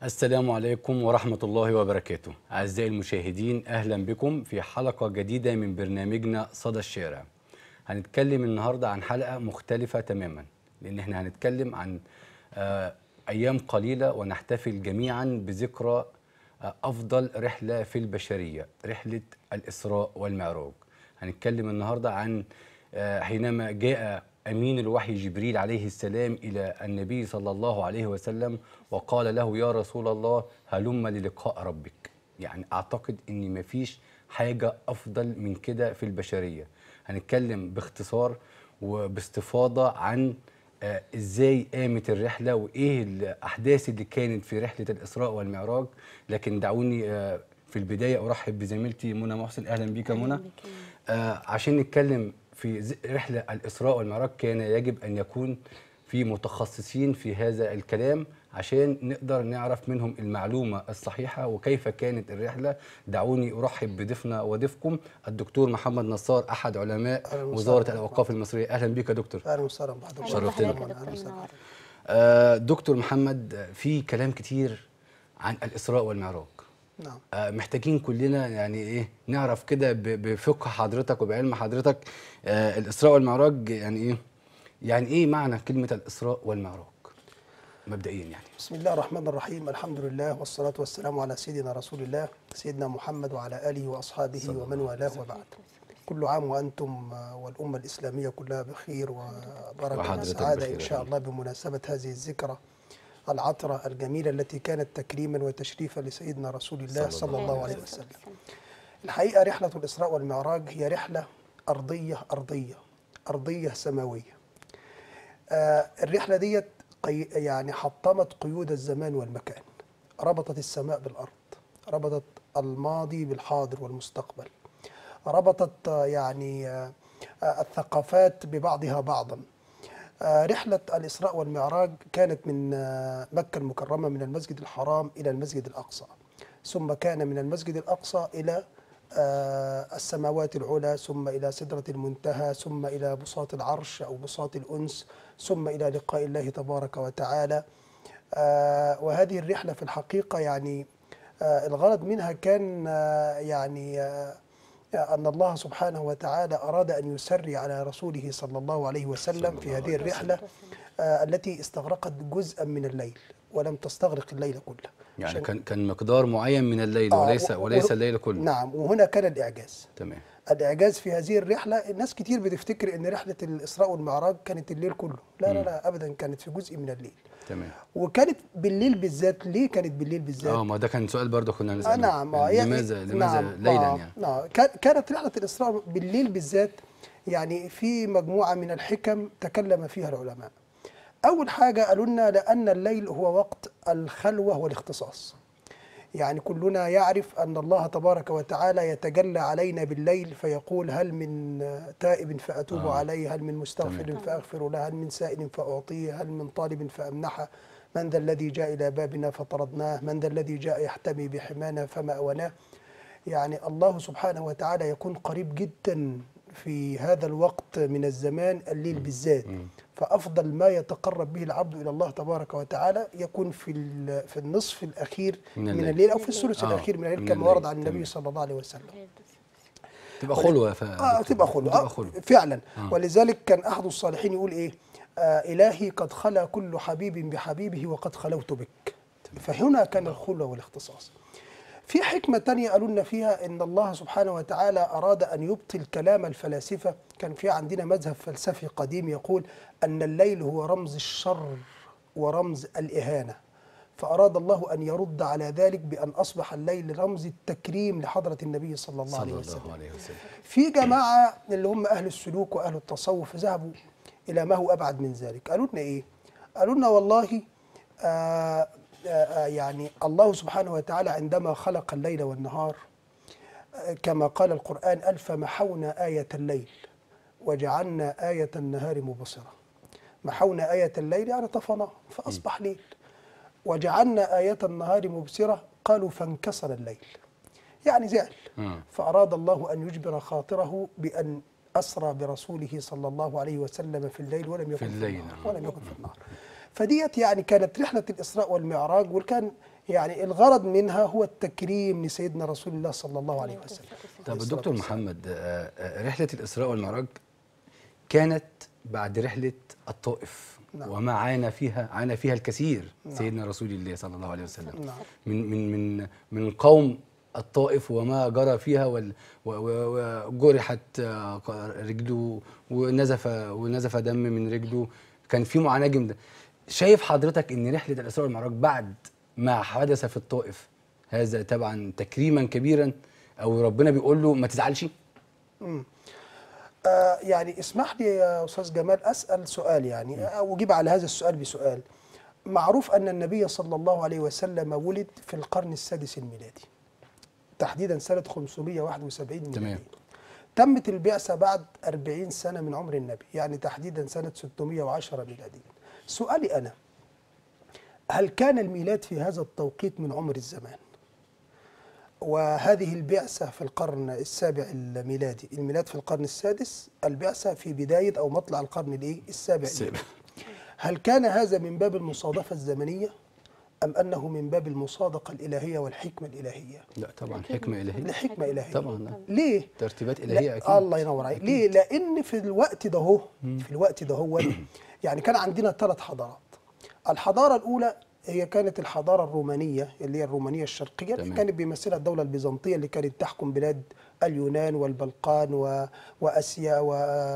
السلام عليكم ورحمة الله وبركاته أعزائي المشاهدين أهلا بكم في حلقة جديدة من برنامجنا صدى الشارع هنتكلم النهاردة عن حلقة مختلفة تماما لأن احنا هنتكلم عن آه، أيام قليلة ونحتفل جميعا بذكرى آه، أفضل رحلة في البشرية رحلة الإسراء والمعراج هنتكلم النهاردة عن آه، حينما جاء أمين الوحي جبريل عليه السلام إلى النبي صلى الله عليه وسلم وقال له يا رسول الله هلم للقاء ربك يعني أعتقد أن مفيش حاجة أفضل من كده في البشرية هنتكلم باختصار وباستفاضة عن آه، ازاي قامت الرحله وايه الاحداث اللي كانت في رحله الاسراء والمعراج لكن دعوني آه، في البدايه ارحب بزميلتي منى محسن اهلا بيك يا منى آه، عشان نتكلم في ز- رحله الاسراء والمعراج كان يجب ان يكون في متخصصين في هذا الكلام عشان نقدر نعرف منهم المعلومه الصحيحه وكيف كانت الرحله دعوني ارحب بضيفنا وضيفكم الدكتور محمد نصار احد علماء أهلاً وسهلاً. وزاره الاوقاف المصريه اهلا بك يا دكتور اهلا وسهلا بحضرتك شرفتنا. أهلا بحضرتك يا أهلاً دكتور وسهلاً. منور. آه، دكتور محمد آه، في كلام كتير عن الإسراء والمعراج نعم آه، محتاجين كلنا يعني ايه نعرف كده ب- بفقه حضرتك وبعلم حضرتك آه، الإسراء والمعراج يعني ايه يعني ايه معنى كلمة الإسراء والمعراج مبدئيا يعني بسم الله الرحمن الرحيم الحمد لله والصلاة والسلام على سيدنا رسول الله سيدنا محمد وعلى آله وأصحابه ومن والاه وبعد كل عام وأنتم آه، والأمة الإسلامية كلها بخير وبركة وحضرتك وسعادة بخير إن يا شاء فندم. الله بمناسبة هذه الذكرى العطرة الجميلة التي كانت تكريما وتشريفا لسيدنا رسول الله صلى صلى الله الله عليه وسلم الحقيقة رحلة الإسراء والمعراج هي رحلة أرضية أرضية أرضية سماوية آه، الرحلة ديت قي... يعني حطمت قيود الزمان والمكان ربطت السماء بالأرض ربطت الماضي بالحاضر والمستقبل ربطت آه، يعني آه، آه، الثقافات ببعضها بعضا آه، رحلة الإسراء والمعراج كانت من آه، مكة المكرمة من المسجد الحرام إلى المسجد الأقصى ثم كان من المسجد الأقصى إلى آه، السماوات العلى ثم إلى سدرة المنتهى ثم إلى بساط العرش أو بساط الأنس ثم إلى لقاء الله تبارك وتعالى آه، وهذه الرحلة في الحقيقة يعني آه، الغرض منها كان آه، يعني آه، أن الله سبحانه وتعالى أراد أن يسري على رسوله صلى الله عليه وسلم في هذه الرحلة آه، التي استغرقت جزءا من الليل ولم تستغرق الليل كله يعني عشان- كان كان مقدار معين من الليل آه، وليس و- و- وليس الليل كله نعم وهنا كان الإعجاز تمام الإعجاز في هذه الرحلة الناس كتير بتفتكر أن رحلة الإسراء والمعراج كانت الليل كله لا لا لا أبدا كانت في جزء من الليل تمام وكانت بالليل بالذات ليه كانت بالليل بالذات اه ما ده كان سؤال برضه كنا آه نسأله نعم آه، يعني يعني لماذا لماذا نعم ليلا آه يعني نعم كان- كانت رحلة الإسراء بالليل بالذات يعني في مجموعة من الحكم تكلم فيها العلماء أول حاجة قالوا لنا لأن الليل هو وقت الخلوة والاختصاص يعني كلنا يعرف أن الله تبارك وتعالى يتجلى علينا بالليل فيقول هل من تائب فأتوب آه. عليه هل من مستغفر تمام. فأغفر له هل من سائل فأعطيه هل من طالب فأمنحه من ذا الذي جاء إلى بابنا فطردناه من ذا الذي جاء يحتمي بحمانا فمأوناه يعني الله سبحانه وتعالى يكون قريب جدا في هذا الوقت من الزمان الليل بالذات فأفضل ما يتقرب به العبد إلى الله تبارك وتعالى يكون في ال- في النصف الأخير من من الليل. الليل أو في الثلث آه، الأخير من الليل من كما ورد الليل. عن النبي تمام. صلى الله عليه وسلم تبقى خلوة ف... اه تبقى خلوة تبقى آه خلوة فعلا آه. ولذلك كان احد الصالحين يقول ايه آه الهي قد خلا كل حبيب بحبيبه وقد خلوت بك فهنا كان الخلوة والاختصاص في حكمة تانية قالوا لنا فيها إن الله سبحانه وتعالى أراد أن يبطل كلام الفلاسفة كان في عندنا مذهب فلسفي قديم يقول أن الليل هو رمز الشر ورمز الإهانة فأراد الله أن يرد على ذلك بأن أصبح الليل رمز التكريم لحضرة النبي صلى الله عليه صلى وسلم الله عليه وسلم في جماعة اللي هم أهل السلوك وأهل التصوف ذهبوا إلى ما هو أبعد من ذلك قالوا لنا إيه؟ قالوا لنا والله آه آه آه يعني الله سبحانه وتعالى عندما خلق الليل والنهار آه كما قال القرآن قال فمحونا آية الليل وجعلنا آية النهار مبصرة محونا آية الليل يعني طفناه فأصبح ليل وجعلنا آية النهار مبصرة قالوا فانكسر الليل يعني زعل آه. فأراد الله أن يجبر خاطره بأن أسرى برسوله صلى الله عليه وسلم في الليل ولم يكن في في, الليل، النهار نعم. ولم يكن في النهار فديت يعني كانت رحلة الإسراء والمعراج وكان يعني الغرض منها هو التكريم لسيدنا رسول الله صلى الله عليه وسلم طب عليه الدكتور الصلاة والسلام. محمد آه، آه، رحلة الإسراء والمعراج كانت بعد رحلة الطائف نعم. وما عانى فيها عانى فيها الكثير سيدنا رسول الله صلى الله عليه وسلم نعم. من من من من قوم الطائف وما جرى فيها وال- و- و- وجرحت آه، ق- رجله ونزف ونزف دم من رجله كان في معاناة جامدة شايف حضرتك ان رحلة الإسراء والمعراج بعد ما حدث في الطائف هذا طبعا تكريما كبيرا او ربنا بيقول له ما تزعلش آه يعني اسمح لي يا استاذ جمال اسال سؤال يعني او اجيب على هذا السؤال بسؤال معروف ان النبي صلى الله عليه وسلم ولد في القرن السادس الميلادي تحديدا سنه 571 ميلادي تمام. تمت البعثه بعد 40 سنه من عمر النبي يعني تحديدا سنه 610 ميلاديا سؤالي انا هل كان الميلاد في هذا التوقيت من عمر الزمان وهذه البعثة في القرن السابع الميلادي الميلاد في القرن السادس البعثة في بداية أو مطلع القرن الإيه؟ السابع السابع. الميلادي. هل كان هذا من باب المصادفة الزمنية أم أنه من باب المصادقة الإلهية والحكمة الإلهية لا طبعا حكمه الهيه لحكمة إلهية طبعا ليه؟ ترتيبات الهيه لا اكيد الله ينور عليك ليه لان في الوقت ده هو في الوقت ده هو يعني كان عندنا ثلاث حضارات الحضاره الاولى هي كانت الحضاره الرومانيه اللي هي الرومانيه الشرقيه اللي تمام. كانت بيمثلها الدوله البيزنطيه اللي كانت تحكم بلاد اليونان والبلقان و... واسيا و...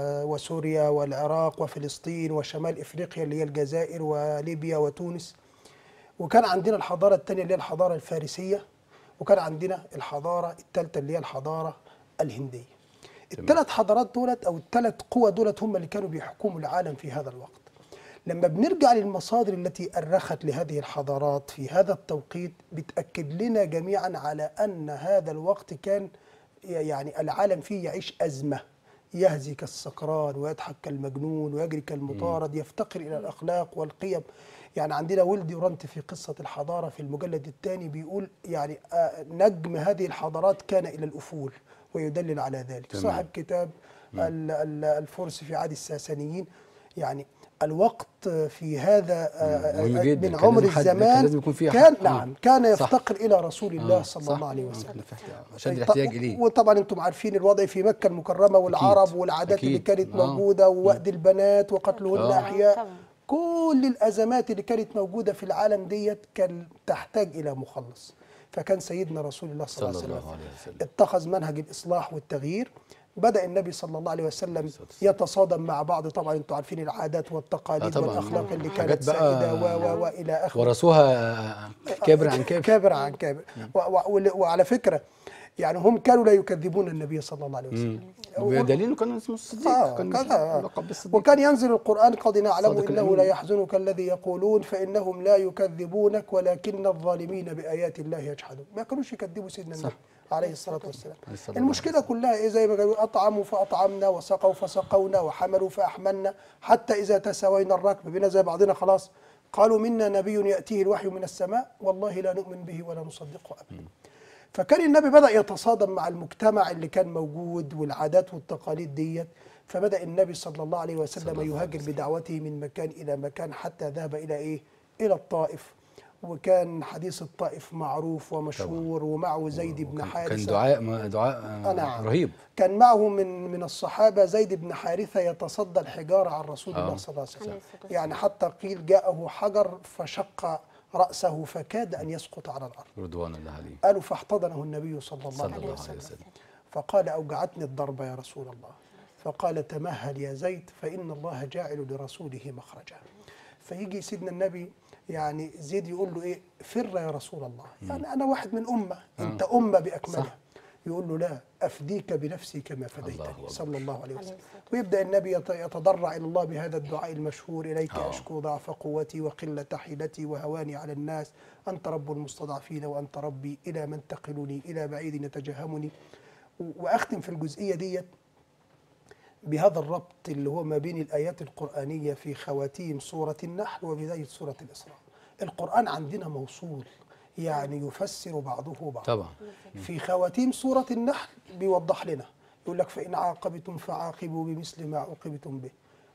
وسوريا والعراق وفلسطين وشمال افريقيا اللي هي الجزائر وليبيا وتونس وكان عندنا الحضارة الثانية اللي هي الحضارة الفارسية وكان عندنا الحضارة الثالثة اللي هي الحضارة الهندية الثلاث حضارات دولت أو الثلاث قوى دولت هم اللي كانوا بيحكموا العالم في هذا الوقت لما بنرجع للمصادر التي أرخت لهذه الحضارات في هذا التوقيت بتأكد لنا جميعا على أن هذا الوقت كان يعني العالم فيه يعيش أزمة يهزي كالسكران ويضحك كالمجنون ويجري كالمطارد يفتقر إلى الأخلاق والقيم يعني عندنا ولد يورنت في قصة الحضارة في المجلد الثاني بيقول يعني آه، نجم هذه الحضارات كان إلى الأفول ويدلل على ذلك تمام. صاحب كتاب ال- ال- الفرس في عهد الساسانيين يعني الوقت في هذا آه، مهم آه، جدا. من كان عمر لازم حد- كان الزمان لازم يكون فيه كان حد. نعم كان صح. يفتقر إلى رسول الله آه، صلى صح. الله عليه آه، وسلم إحنا في احتياج- عشان طيب، الاحتياج اليه وطبعا انتم عارفين الوضع في مكه المكرمه والعرب والعادات اللي أكيد. كانت آه. موجوده ووأد البنات وقتلهن آه. احياء طبعا. كل الازمات اللي كانت موجوده في العالم ديت كان تحتاج الى مخلص فكان سيدنا رسول الله صلى الله صلى عليه الله وسلم عليه وسلم اتخذ منهج الاصلاح والتغيير بدا النبي صلى الله عليه وسلم يتصادم مع بعض طبعا انتم عارفين العادات آه والتقاليد طبعاً. والاخلاق اللي حاجات كانت بقى سائده و و والى اخره ورثوها كابر عن كابر كابر عن كابر و- و- ول- وعلى فكره يعني هم كانوا لا يكذبون النبي صلى الله عليه وسلم بدليل انه كان اسمه الصديق آه كان كذا آه. لقب بالصديق وكان ينزل القرآن قد نعلم صادق إنه الأمين. لا يحزنك الذي يقولون فإنهم لا يكذبونك ولكن الظالمين بآيات الله يجحدون ما كانوش يكذبوا سيدنا النبي عليه الصلاة والسلام عليه الصلاة المشكلة كلها إيه زي ما قالوا أطعموا فأطعمنا وسقوا فسقونا وحملوا فأحملنا حتى إذا تساوينا الركب بنا زي بعضنا خلاص قالوا منا نبي يأتيه الوحي من السماء والله لا نؤمن به ولا نصدقه أبدا فكان النبي بدأ يتصادم مع المجتمع اللي كان موجود والعادات والتقاليد ديت فبدأ النبي صلى الله عليه وسلم يهاجر بدعوته من مكان إلى مكان حتى ذهب إلى إيه؟ إلى الطائف وكان حديث الطائف معروف ومشهور ومعه زيد بن كان- حارثة كان دعاء ما- دعاء آه، آه نعم. رهيب كان معه من من الصحابة زيد بن حارثة يتصدى الحجارة عن رسول آه. الله صلى الله عليه وسلم عليه الصلاة يعني حتى قيل جاءه حجر فشق رأسه فكاد أن يسقط على الأرض رضوان الله عليه قالوا فاحتضنه النبي صلى الله صلى عليه الله وسلم عليه وسلم فقال أوجعتني الضربة يا رسول الله فقال تمهل يا زيد فإن الله جاعل لرسوله مخرجا فيجي سيدنا النبي يعني زيد يقول له إيه فر يا رسول الله يعني أنا واحد من أمة أنت أمة بأكملها صح. يقول له لا أفديك بنفسي كما الله فديتني أكبر. صلى الله عليه وسلم عليه الصلاة ويبدأ النبي يت- يتضرع إلى الله بهذا الدعاء المشهور إليك آه. أشكو ضعف قوتي وقلة حيلتي وهواني على الناس أنت رب المستضعفين وأنت ربي إلى من تقلني إلى بعيد يتجهمني و- وأختم في الجزئية ديت بهذا الربط اللي هو ما بين الآيات القرآنية في خواتيم سورة النحل وبداية سورة الإسراء القرآن عندنا موصول يعني يفسر بعضه بعضا طبعا في خواتيم سورة النحل بيوضح لنا يقول لك فإن عاقبتم فعاقبوا بمثل ما عوقبتم به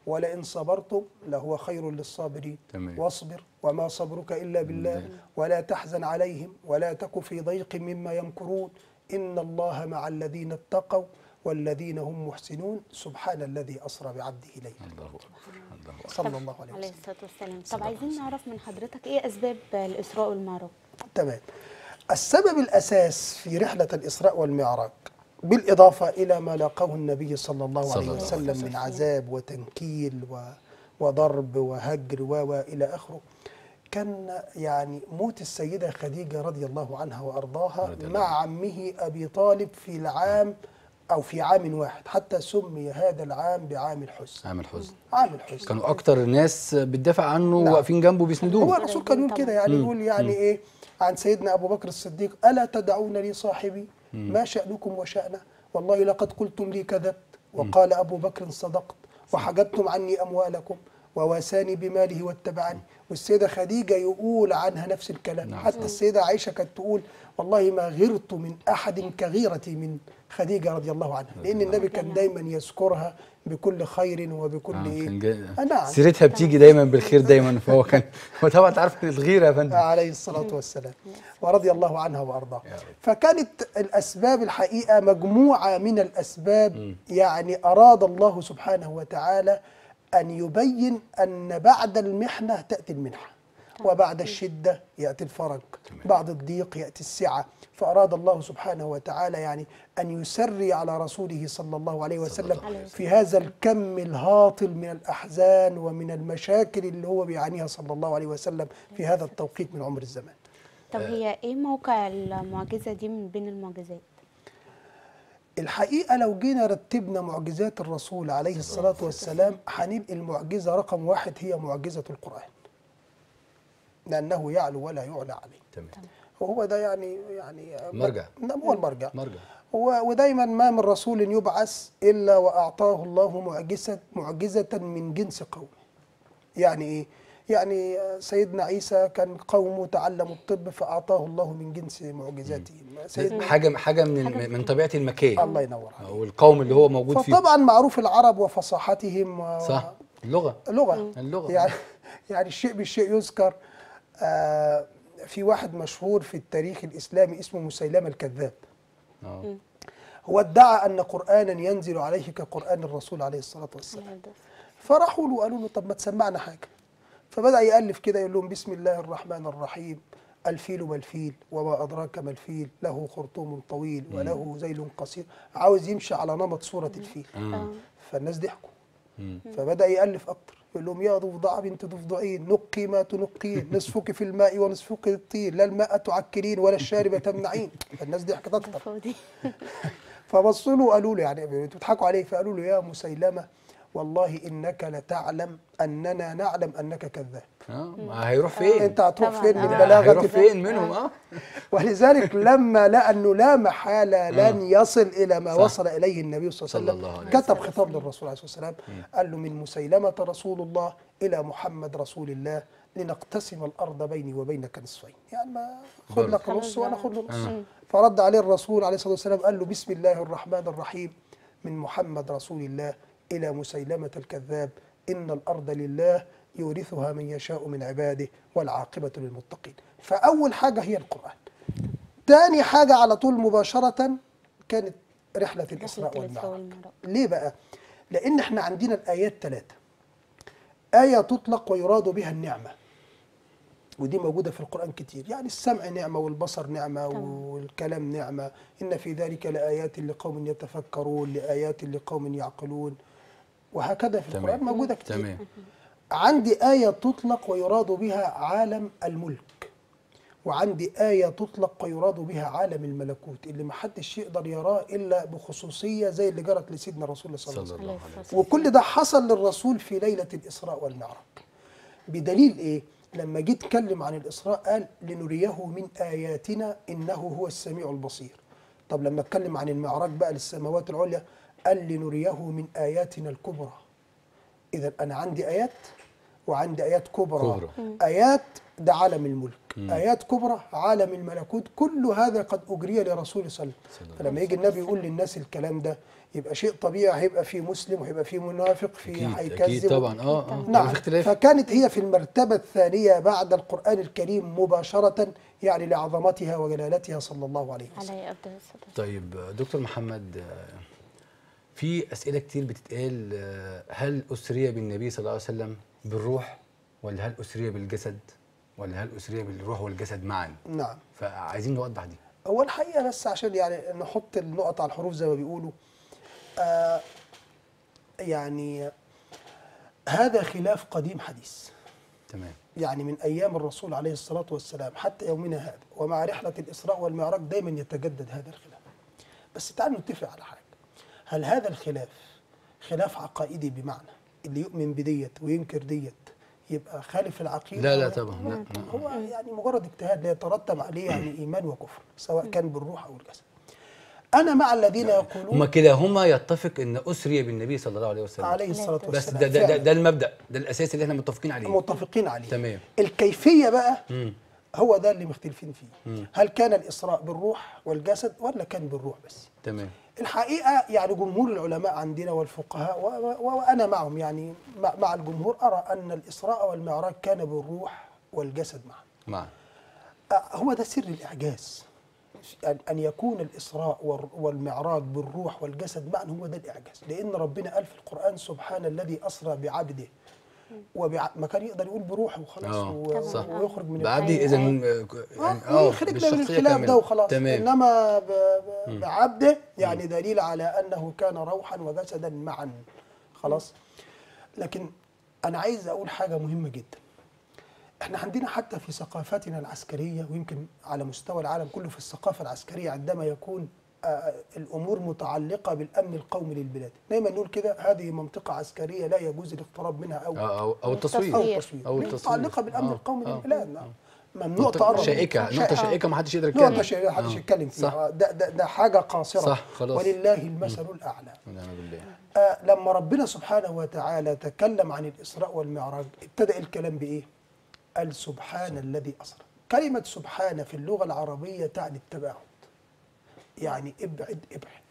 ولئن صبرتم لهو خير للصابرين تمام. واصبر وما صبرك إلا بالله ولا تحزن عليهم ولا تك في ضيق مما يمكرون إن الله مع الذين اتقوا والذين هم محسنون سبحان الذي أسرى بعبده ليلا الله اكبر الله اكبر صلى الله عليه عليه وسلم الصلاه والسلام طب عايزين نعرف من حضرتك ايه اسباب الاسراء والمعراج تمام السبب الأساس في رحلة الإسراء والمعراج بالإضافة إلى ما لاقاه النبي صلى الله صلى عليه الله عليه وسلم من وسلم. عذاب وتنكيل و وضرب وهجر و وإلى آخره كان يعني موت السيدة خديجة رضي الله عنها وأرضاها رضي الله مع عمه أبي طالب في العام أو في عام واحد حتى سمي هذا العام بعام الحزن عامل حزن عام الحزن كانوا اكتر الناس بتدافع عنه نعم. واقفين جنبه هو بيسندوه الرسول كان يقول كده يعني مم. يقول يعني ايه عن سيدنا ابو بكر الصديق الا تدعون لي صاحبي ما شانكم وشانه والله لقد قلتم لي كذبت وقال ابو بكر صدقت وحجبتم عني اموالكم وواساني بماله واتبعني والسيده خديجه يقول عنها نفس الكلام نعم. حتى السيده عائشه كانت تقول والله ما غرت من احد كغيرتي من خديجه رضي الله عنها لان النبي كان دايما يذكرها بكل خير وبكل آه، ايه كان جاي- آه، نعم سيرتها بتيجي دايما بالخير دايما فهو كان هو طبعا انت عارف ان الغيره يا فندم عليه الصلاة والسلام ورضي الله عنها وأرضاها يا رب. فكانت الأسباب الحقيقة مجموعة من الأسباب يعني أراد الله سبحانه وتعالى أن يبين أن بعد المحنة تأتي المنحة وبعد الشدة يأتي الفرج بعد الضيق يأتي السعة فأراد الله سبحانه وتعالى يعني أن يسري على رسوله صلى الله عليه وسلم الله عليه في هذا الكم الهاطل من الأحزان ومن المشاكل اللي هو بيعانيها صلى الله عليه وسلم في هذا التوقيت من عمر الزمان طب هي ايه موقع المعجزه دي من بين المعجزات الحقيقة لو جينا رتبنا معجزات الرسول عليه الصلاة والسلام هنبقى المعجزة رقم واحد هي معجزة القرآن لأنه يعلو ولا يعلى عليه تمام وهو ده يعني يعني مرجع. نعم هو المرجع مرجع هو ودايما ما من رسول يبعث إلا وأعطاه الله معجزة معجزة من جنس قومه يعني إيه؟ يعني سيدنا عيسى كان قومه تعلموا الطب فأعطاه الله من جنس معجزاتهم سيدنا حاجه حاجه من الم- من طبيعه المكان الله ينور عليك او القوم اللي هو موجود فيه فطبعا معروف العرب وفصاحتهم و... صح اللغه لغه اللغة. يعني يعني الشيء بالشيء يذكر آه في واحد مشهور في التاريخ الاسلامي اسمه مسيلمه الكذاب اه هو ادعى ان قرانا ينزل عليه كقران الرسول عليه الصلاه والسلام فراحوا له وقالوا له طب ما تسمعنا حاجه فبدا يالف كده يقول لهم بسم الله الرحمن الرحيم الفيل ما الفيل وما ادراك ما الفيل له خرطوم طويل وله ذيل قصير عاوز يمشي على نمط صوره الفيل اه فالناس ضحكوا مم. فبدا يالف اكتر يقول لهم يا ضفدع بنت ضفدعين نقي ما تنقين نصفك في الماء ونصفك الطين لا الماء تعكرين ولا الشارب تمنعين فالناس ضحكت اكتر فاضي فبصوا له وقالوا له يعني انتوا بتضحكوا عليه فقالوا له يا مسيلمه والله انك لتعلم اننا نعلم انك كذاب اه ما هيروح فين انت هتروح طبعاً. فين من آه. بلاغه هيروح فين منهم اه ولذلك لما لقى انه لا محاله لن يصل الى ما صح. وصل اليه النبي صلى صلى الله الله عليه عليه وسلم كتب خطاب للرسول عليه الصلاه والسلام قال له من مسيلمه رسول الله الى محمد رسول الله لنقتسم الارض بيني وبينك نصفين يعني ما خد برضه. لك نص وانا خد له نص آه. فرد عليه الرسول عليه الصلاه والسلام قال له بسم الله الرحمن الرحيم من محمد رسول الله الى مسيلمه الكذاب ان الارض لله يورثها من يشاء من عباده والعاقبه للمتقين فاول حاجه هي القران تاني حاجه على طول مباشره كانت رحله الاسراء رحلة الإسراء والمعراج والمعراج. ليه بقى لان احنا عندنا الايات ثلاثه ايه تطلق ويراد بها النعمه ودي موجودة في القرآن كتير يعني السمع نعمة والبصر نعمة والكلام نعمة إن في ذلك لآيات لقوم يتفكرون لآيات لقوم يعقلون وهكذا في تمام. القرآن موجودة كتير تمام عندي آية تطلق ويراد بها عالم الملك وعندي آية تطلق ويراد بها عالم الملكوت اللي محدش يقدر يراه إلا بخصوصية زي اللي جرت لسيدنا رسول الله صلى الله عليه صلى وسلم الله عليه عليه الصلاة والسلام. وكل ده حصل للرسول في ليلة الإسراء والمعراج بدليل إيه؟ لما جيت اتكلم عن الإسراء قال لنريه من آياتنا إنه هو السميع البصير طب لما اتكلم عن المعراج بقى للسماوات العليا قال لنريه من آياتنا الكبرى إذا أنا عندي آيات وعندي آيات كبرى, كبرى. آيات ده عالم الملك ايات كبرى عالم الملكوت كل هذا قد اجري لرسول صلى الله عليه وسلم فلما يجي النبي يقول للناس الكلام ده يبقى شيء طبيعي هيبقى فيه مسلم وهيبقى فيه منافق فيه اكيد هيكذب اكيد طبعا اه اه نعم في اختلاف فكانت هي في المرتبة الثانية بعد القرآن الكريم مباشرة يعني لعظمتها وجلالتها صلى الله عليه وسلم عليه افضل الصلاه والسلام. طيب دكتور محمد آه، في اسئله كتير بتتقال آه، هل اسري بالنبي صلى الله عليه وسلم بالروح ولا هل اسري بالجسد ولا هل اسري بالروح والجسد معا نعم فعايزين نوضح دي هو الحقيقة بس عشان يعني نحط النقط على الحروف زي ما بيقولوا آه يعني هذا خلاف قديم حديث تمام يعني من أيام الرسول عليه الصلاة والسلام حتى يومنا هذا ومع رحلة الإسراء والمعراج دايما يتجدد هذا الخلاف بس تعالوا نتفق على حاجة هل هذا الخلاف خلاف عقائدي بمعنى اللي يؤمن بديت وينكر ديت يبقى خالف العقيدة لا لا ولا- طبعا لا, لا. هو يعني مجرد اجتهاد لا يترتب عليه يعني ايمان وكفر سواء كان بالروح او الجسد. انا مع الذين هما يقولون كده هما يتفق ان اسري بالنبي صلى الله عليه وسلم عليه الصلاه والسلام بس ده ده, ده, فعلاً ده المبدا ده الاساس اللي احنا متفقين عليه متفقين عليه تمام. الكيفيه بقى مم. هو ده اللي مختلفين فيه مم. هل كان الاسراء بالروح والجسد ولا كان بالروح بس تمام الحقيقه يعني جمهور العلماء عندنا والفقهاء و- و- وانا معهم يعني مع مع الجمهور ارى ان الاسراء والمعراج كان بالروح والجسد معا معا آه، هو ده سر الإعجاز أن أن يكون الإسراء وال- والمعراج بالروح والجسد معا هو ده الإعجاز لأن ربنا قال في القرآن سبحان الذي أسرى بعبده وبع... ما كان يقدر يقول بروحه وخلاص آه، و... صح. ويخرج من بعبدي أيوة. اذا أيوة. يعني اه ويخرجنا من بالشخصية الخلاف كاملة. ده وخلاص تمام انما ب... ب... بعبده يعني دليل على انه كان روحا وجسدا معا خلاص لكن انا عايز اقول حاجه مهمه جدا احنا عندنا حتى في ثقافتنا العسكريه ويمكن على مستوى العالم كله في الثقافه العسكريه عندما يكون آه، الامور متعلقه بالامن القومي للبلاد دايما نقول كده هذه منطقه عسكريه لا يجوز الاقتراب منها او آه، او او التصوير او تصوير. التصوير أو ليه؟ التصوير. متعلقه بالامن آه، القومي آه، للبلاد نعم. ممنوع نقطة تقرب شائكة منها. نقطة شائكة. شائكة ما حدش يقدر يتكلم نقطة شائكة محدش آه، يتكلم صح فيها ده, ده, ده حاجة قاصرة صح، خلاص. ولله المثل الأعلى ونعم بالله آه لما ربنا سبحانه وتعالى تكلم عن الإسراء والمعراج ابتدأ الكلام بإيه؟ قال سبحان الذي أسرى كلمة سبحان في اللغة العربية تعني التباعد يعني ابعد ابعد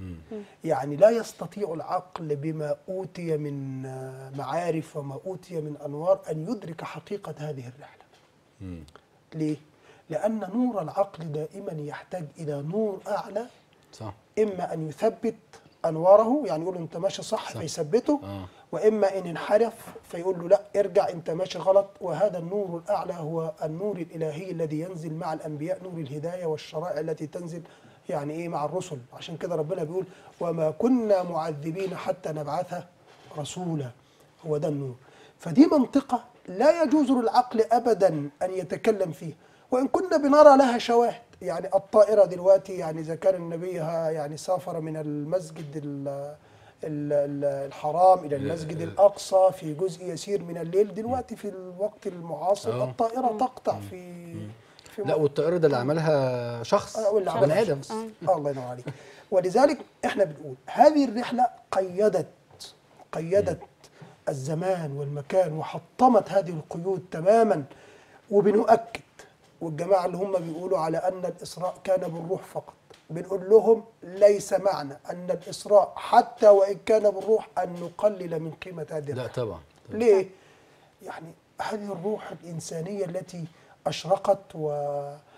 يعني لا يستطيع العقل بما أوتي من آه، معارف وما أوتي من أنوار أن يدرك حقيقة هذه الرحلة مم. ليه؟ لأن نور العقل دائما يحتاج إلى نور أعلى صح إما أن يثبت أنواره يعني يقول له أنت ماشي صح, صح. فيثبته آه. وإما إن انحرف فيقول له لا ارجع أنت ماشي غلط وهذا النور الأعلى هو النور الإلهي الذي ينزل مع الأنبياء نور الهداية والشرائع التي تنزل يعني إيه مع الرسل عشان كده ربنا بيقول وما كنا معذبين حتى نبعث رسولا هو ده النور فدي منطقة لا يجوز للعقل أبدا أن يتكلم فيها وإن كنا بنرى لها شواهد يعني الطائرة دلوقتي يعني إذا كان النبي ها- يعني سافر من المسجد ال- ال- ال- الحرام إلى المسجد الأقصى في جزء يسير من الليل دلوقتي في الوقت المعاصر آه. الطائرة تقطع في في لا والطائرة ده اللي عملها شخص آه، واللي بني عملها ادم شخص. آه الله ينور عليك ولذلك احنا بنقول هذه الرحله قيدت قيدت الزمان والمكان وحطمت هذه القيود تماما وبنؤكد والجماعه اللي هم بيقولوا على ان الاسراء كان بالروح فقط بنقول لهم ليس معنى ان الاسراء حتى وان كان بالروح ان نقلل من قيمه هذه لا الرحله طبعا ليه؟ يعني هذه الروح الإنسانية التي أشرقت و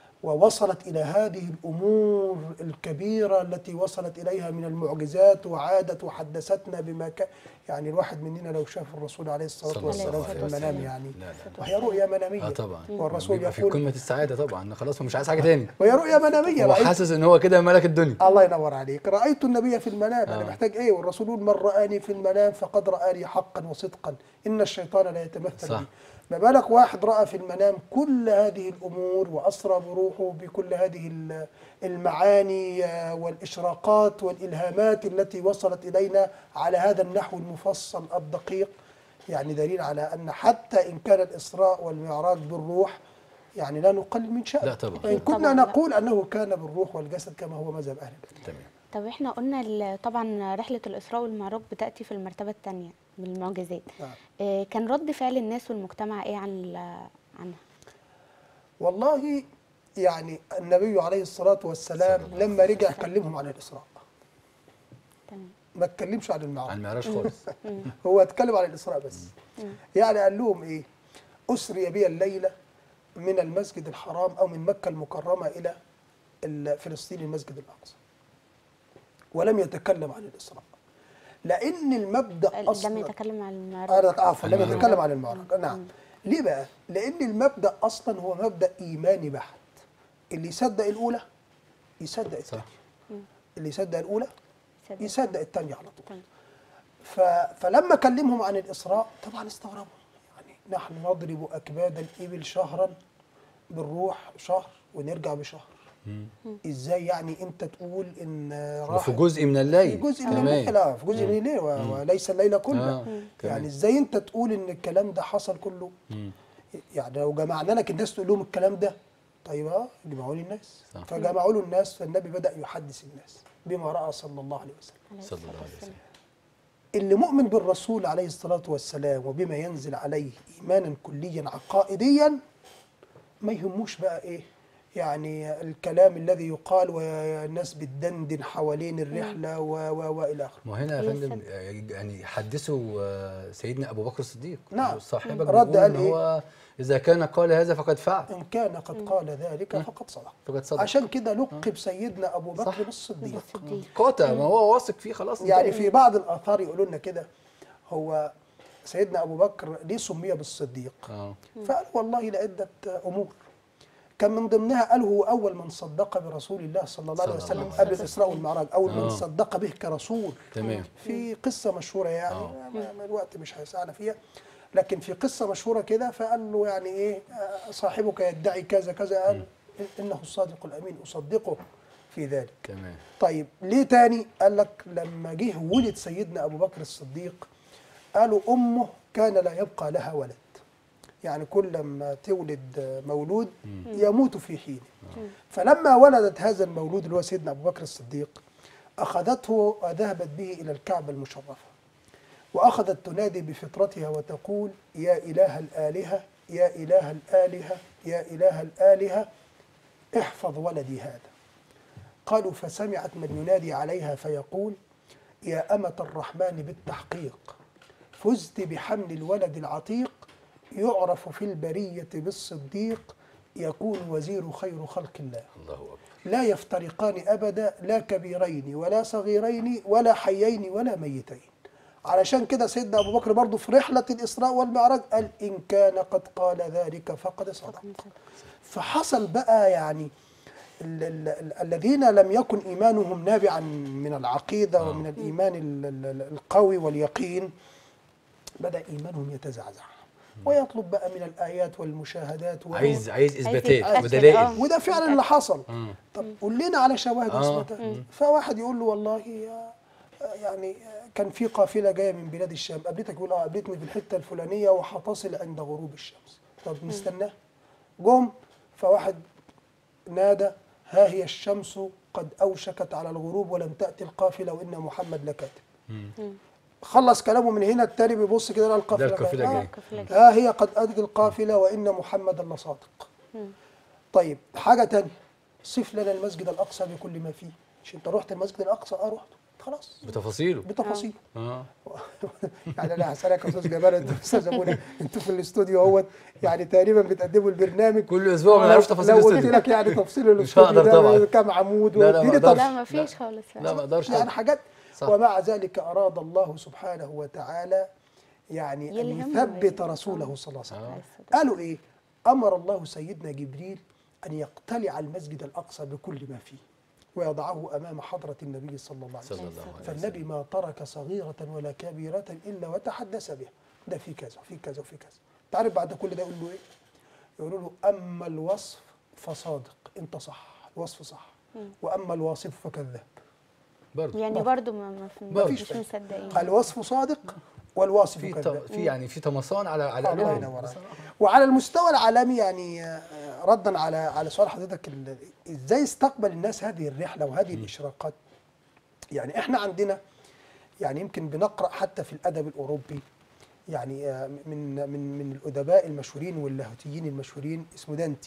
ووصلت إلى هذه الأمور الكبيرة التي وصلت إليها من المعجزات وعادت وحدثتنا بما كان يعني الواحد مننا لو شاف الرسول عليه الصلاة صلى الله والسلام عليه في المنام وسلم. يعني لا لا وهي رؤية منامية اه طبعا والرسول بيبقى في يقول قمة السعادة طبعا خلاص هو مش عايز حاجة تاني وهي رؤية منامية هو رأيت حاسس ان هو كده ملك الدنيا الله ينور عليك رأيت النبي في المنام أنا آه. محتاج إيه والرسول يقول من رآني في المنام فقد رآني حقا وصدقا إن الشيطان لا يتمثل صح. بي ما بالك واحد رأى في المنام كل هذه الأمور وأسرى بروحه بكل هذه ال- المعاني آه، والإشراقات والإلهامات التي وصلت إلينا على هذا النحو المفصل الدقيق يعني دليل على أن حتى إن كان الإسراء والمعراج بالروح يعني لا نقلل من شأنه لا طبعا. وإن كنا طبعا لا. نقول أنه كان بالروح والجسد كما هو مذهب أهل العلم تمام طب احنا قلنا ال- طبعا رحلة الإسراء والمعراج بتأتي في المرتبة الثانية من المعجزات نعم. آه، كان رد فعل الناس والمجتمع ايه عن ال- عنها والله يعني النبي عليه الصلاة والسلام لما رجع كلمهم عن الإسراء تمام ما اتكلمش عن عن المعراج المعراج خالص هو اتكلم عن الإسراء بس يعني قال لهم إيه أسري بي الليلة من المسجد الحرام أو من مكة المكرمة إلى ال- فلسطين المسجد الأقصى ولم يتكلم عن الإسراء لأن المبدأ لم أصلا يتكلم عن المعراج أنا عفوا لم المعراج. يتكلم عن المعراج نعم ليه بقى؟ لأن المبدأ أصلا هو مبدأ إيماني بحت اللي يصدق الأولى يصدق الثانية اللي يصدق الأولى صدق. يصدق الثانية على طول طيب. ف... فلما كلمهم عن الإسراء طبعا استغربوا يعني نحن نضرب أكباد الإبل شهرا بنروح شهر ونرجع بشهر ازاي يعني انت تقول ان راح وفي جزء من الليل في جزء من كمان. الليل لا في جزء من الليل و- وليس الليل كله آه، كمان. يعني ازاي انت تقول ان الكلام ده حصل كله مم. يعني لو جمعنا لك الناس تقول لهم الكلام ده طيب اه جمعوا لي الناس صح. فجمعوا له الناس فالنبي بدا يحدث الناس بما راى صلى الله عليه وسلم عليه صلى الصلاة الله عليه والسلام. اللي مؤمن بالرسول عليه الصلاة والسلام وبما ينزل عليه إيمانا كليا عقائديا ما يهموش بقى إيه يعني الكلام الذي يقال والناس بتدندن حوالين الرحلة و و وإلى آخره ما هنا يا هي فندم يعني حدثوا آه، سيدنا ابو بكر الصديق نعم. صاحبك رد بيقول قال ان إيه؟ هو اذا كان قال هذا فقد فعل إن كان قد قال ذلك فقد صدق فقد صدق عشان كده لقب سيدنا أبو صح. بكر بالصديق بالصديق. قاطع ما هو واثق فيه خلاص يعني انتهى. في بعض الآثار يقولوا لنا كده هو سيدنا أبو بكر ليه سمي بالصديق اه فقال والله لعدة أمور كان من ضمنها قال هو أول من صدق برسول الله صلى الله عليه صلى الله وسلم عليه قبل الإسراء والمعراج أول من آه. صدق به كرسول تمام في قصة مشهورة يعني آه. ما- ما الوقت مش هيسعنا فيها لكن في قصة مشهورة كده فقال له يعني إيه آه، صاحبك يدعي كذا كذا قال إنه الصادق الأمين أصدقه في ذلك تمام طيب ليه تاني قال لك لما جه ولد سيدنا ابو بكر الصديق قالوا امه كان لا يبقى لها ولد يعني كل ما تولد مولود يموت في حينه فلما ولدت هذا المولود اللي هو سيدنا ابو بكر الصديق اخذته وذهبت به الى الكعبه المشرفه واخذت تنادي بفطرتها وتقول يا اله الالهه يا اله الالهه يا اله الالهه احفظ ولدي هذا قالوا فسمعت من ينادي عليها فيقول يا أمة الرحمن بالتحقيق فزت بحمل الولد العتيق يعرف في البرية بالصديق يكون وزير خير خلق الله الله اكبر لا يفترقان أبدا لا كبيرين ولا صغيرين ولا حيين ولا ميتين علشان كده سيدنا أبو بكر برضه في رحلة الإسراء والمعراج قال إن كان قد قال ذلك فقد صدق فحصل بقى يعني ال- ال- ال- الذين لم يكن ايمانهم نابعا من العقيده آه. ومن الايمان ال- ال- القوي واليقين بدا ايمانهم يتزعزع ويطلب بقى من الايات والمشاهدات و... عايز عايز اثباتات يتأكد، ودلائل آه. وده فعلا اللي حصل آه. طب قول لنا على شواهد آه. اثبتها فواحد يقول له والله آه، يعني آه، كان في قافله جايه من بلاد الشام قابلتك يقول اه قابلتني في الحته الفلانيه وهتصل عند غروب الشمس طب نستناه جم فواحد نادى ها هي الشمس قد اوشكت على الغروب ولم تاتي القافله وان محمد لكاتب خلص كلامه من هنا التاني بيبص كده لقى القافله ده القافلة جاية. آه. جاية. القافلة جاية. ها هي قد اتت القافله وان محمدا لصادق طيب حاجه تانية صف لنا المسجد الاقصى بكل ما فيه مش انت رحت المسجد الاقصى اه رحت خلاص بتفاصيله بتفاصيل اه يعني انا هسالك يا استاذ جمال انتوا استاذ ابونا انتوا في الاستوديو اهوت يعني تقريبا بتقدموا البرنامج كل اسبوع ما نعرفش تفاصيل لو قلت الاستوديو لك يعني تفصيل هقدر الاستوديو طبعاً. ده كام عمود لا، لا، ما واديني أقدرش. لا ما فيش خالص لا ما اقدرش يعني حاجات صح. ومع ذلك أراد الله سبحانه وتعالى يعني أن يلهمهم يثبت يعني. رسوله صلى الله عليه وسلم عليه الصلاة قالوا إيه أمر الله سيدنا جبريل أن يقتلع المسجد الأقصى بكل ما فيه ويضعه أمام حضرة النبي صلى الله عليه صلى وسلم الله عليه فالنبي ما ترك صغيرة ولا كبيرة إلا وتحدث بها ده في كذا وفي كذا وفي كذا تعرف بعد كل ده يقول له إيه يقولوا له أما الوصف فصادق أنت صح الوصف صح وأما الواصف فكذاب برضه يعني برضو ما ما في- برضو. مش مصدقين الوصف صادق والواصف في كذاب ط- في يعني في طمسان على على الله قلوبهم. ينور عليك. وعلى المستوى العالمي يعني آه، ردا على على سؤال حضرتك ال- ازاي استقبل الناس هذه الرحله وهذه الاشراقات يعني احنا عندنا يعني يمكن بنقرا حتى في الادب الاوروبي يعني آه، من من من الادباء المشهورين واللاهوتيين المشهورين اسمه دانتي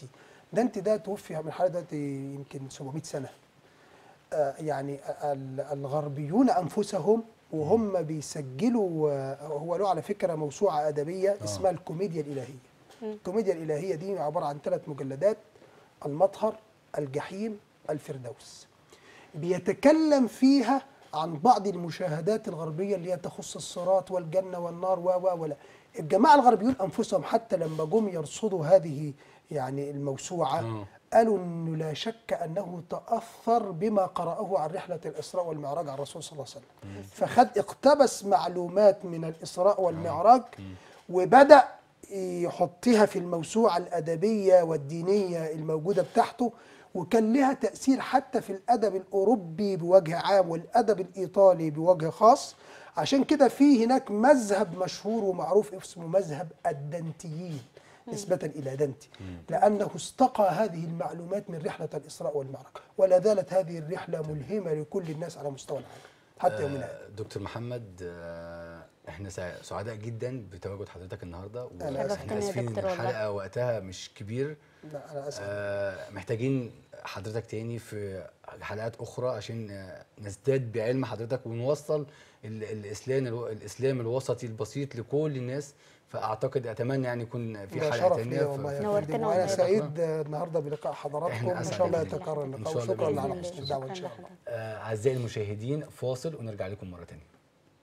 دانتي ده توفي من حوالي دلوقتي يمكن 700 سنه آه، يعني ال- الغربيون انفسهم وهم بيسجلوا آه، هو له على فكره موسوعه ادبيه اسمها الكوميديا الالهيه الكوميديا الالهيه دي عباره عن ثلاث مجلدات المطهر الجحيم الفردوس بيتكلم فيها عن بعض المشاهدات الغربيه اللي هي تخص الصراط والجنه والنار و و ولا الجماعه الغربيون انفسهم حتى لما جم يرصدوا هذه يعني الموسوعه آه. قالوا انه لا شك انه تاثر بما قراه عن رحله الاسراء والمعراج عن الرسول صلى الله عليه وسلم فخد اقتبس معلومات من الاسراء والمعراج وبدا يحطها في الموسوعه الادبيه والدينيه الموجوده بتاعته وكان لها تاثير حتى في الادب الاوروبي بوجه عام والادب الايطالي بوجه خاص عشان كده في هناك مذهب مشهور ومعروف اسمه مذهب الدنتيين نسبة إلى دانتي لأنه استقى هذه المعلومات من رحلة الإسراء والمعراج ولا زالت هذه الرحلة ملهمة لكل الناس على مستوى العالم حتى يومنا هذا آه، دكتور محمد آه، احنا سع- سعداء جدا بتواجد حضرتك النهارده أنا أسف. واحنا شرفتنا يا اسفين ان دكتور والله. الحلقه وقتها مش كبير لا أنا أسف آه، محتاجين حضرتك تاني في حلقات اخرى عشان آه، نزداد بعلم حضرتك ونوصل ال- الاسلام الو- الاسلام الوسطي البسيط لكل الناس فاعتقد اتمنى يعني يكون في ده حلقه شرف تانيه لي ف- والله يا ف- نورتنا فندم وأنا والله. سعيد آه، النهاردة بلقاء حضراتكم إحنا وإن أسعد شاء الله بإذن الله. يتكرر إن اللقاء شاء الله وشكرا بإذن على الله. حسن الدعوة إن شاء الله آه، اعزائي المشاهدين فاصل ونرجع لكم مره تانيه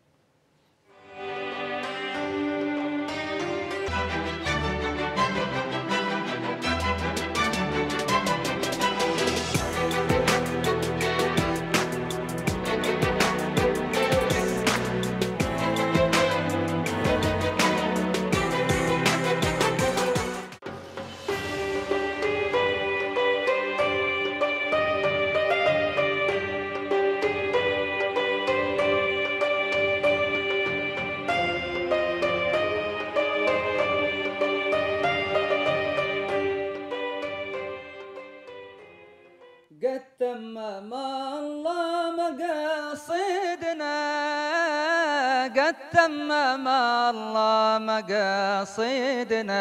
قد تمم الله مقاصدنا قد تمم الله مقاصدنا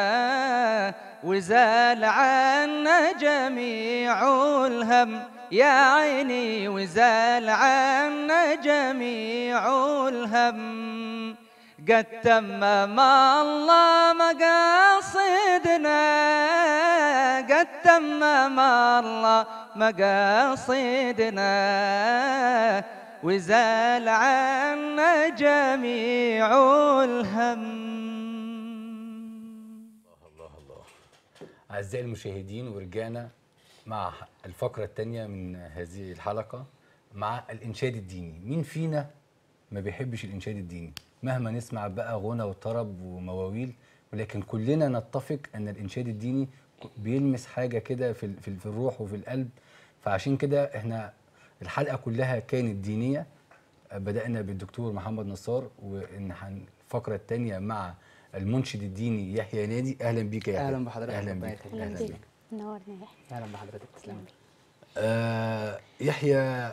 وزال عنا جميع الهم يا عيني وزال عنا جميع الهم قد تمم الله مقاصدنا قد تمم الله مقاصدنا وزال عنا جميع الهم أعزائي المشاهدين ورجعنا مع الفقرة الثانية من هذه الحلقة مع الإنشاد الديني مين فينا ما بيحبش الإنشاد الديني مهما نسمع بقى غنى وطرب ومواويل ولكن كلنا نتفق أن الإنشاد الديني بيلمس حاجة كده في, ال- في, ال- في الروح وفي القلب فعشان كده احنا الحلقة كلها كانت دينية بدأنا بالدكتور محمد نصار وإن هن- الفقرة الثانية مع المنشد الديني يحيى نادي أهلا بيك يا يحيى اهلا بحضرتك أهلا ربنا بيك يخليك. اهلا أهلا بيك بيك نورنا يا يحيى اهلا بحضرتك تسلم لي. آه يحيى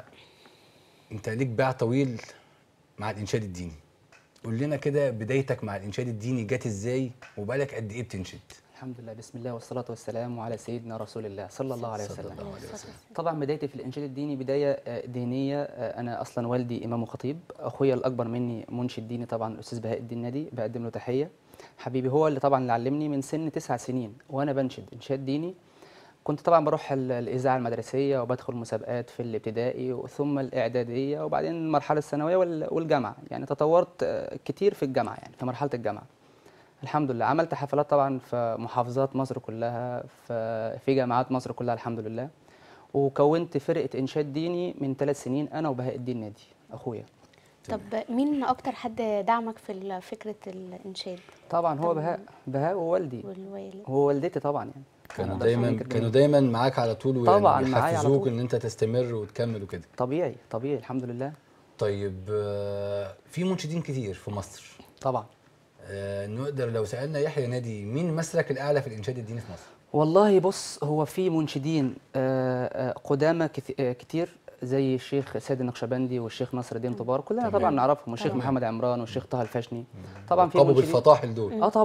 انت ليك باع طويل مع الانشاد الديني قول لنا كده بدايتك مع الانشاد الديني جت ازاي وبقالك قد ايه بتنشد الحمد لله بسم الله والصلاه والسلام على سيدنا رسول الله صلى الله عليه صلى وسلم الله عليه وسلم. طبعا بدايتي في الانشاد الديني بدايه آه، دينيه آه، انا اصلا والدي امام وخطيب اخويا الاكبر مني منشد ديني طبعا الاستاذ بهاء الدين نادي بقدم له تحيه حبيبي هو اللي طبعا اللي علمني من سن تسع سنين وانا بنشد انشاد ديني كنت طبعا بروح ال- الاذاعه المدرسيه وبدخل مسابقات في الابتدائي ثم الاعداديه وبعدين المرحله الثانويه وال- والجامعه يعني تطورت آه، كتير في الجامعه يعني في مرحله الجامعه الحمد لله عملت حفلات طبعا في محافظات مصر كلها في في جامعات مصر كلها الحمد لله وكونت فرقه انشاد ديني من ثلاث سنين انا وبهاء الدين نادي اخويا طب مين اكتر حد دعمك في ال- فكره الانشاد طبعا هو طب بهاء بهاء ووالدي والوالد هو والدتي طبعا يعني كانوا ما أقدرش دايما أنكر كانوا منه. دايما معاك على طول ويعني طبعاً معايا على بيحفزوك طول. ان انت تستمر وتكمل وكده طبيعي طبيعي الحمد لله طيب آه، في منشدين كتير في مصر طبعا آه، نقدر لو سالنا يحيى نادي مين مسلك الاعلى في الانشاد الديني في مصر والله بص هو في منشدين آه، آه، قدامى كث- آه، كتير زي الشيخ سيد النقشبندي والشيخ نصر الدين طبار كلنا تمام. طبعا نعرفهم والشيخ طبعاً. محمد عمران والشيخ طه الفشني طبعا في قبوا منشدين بالفطاحل دول اه طبعا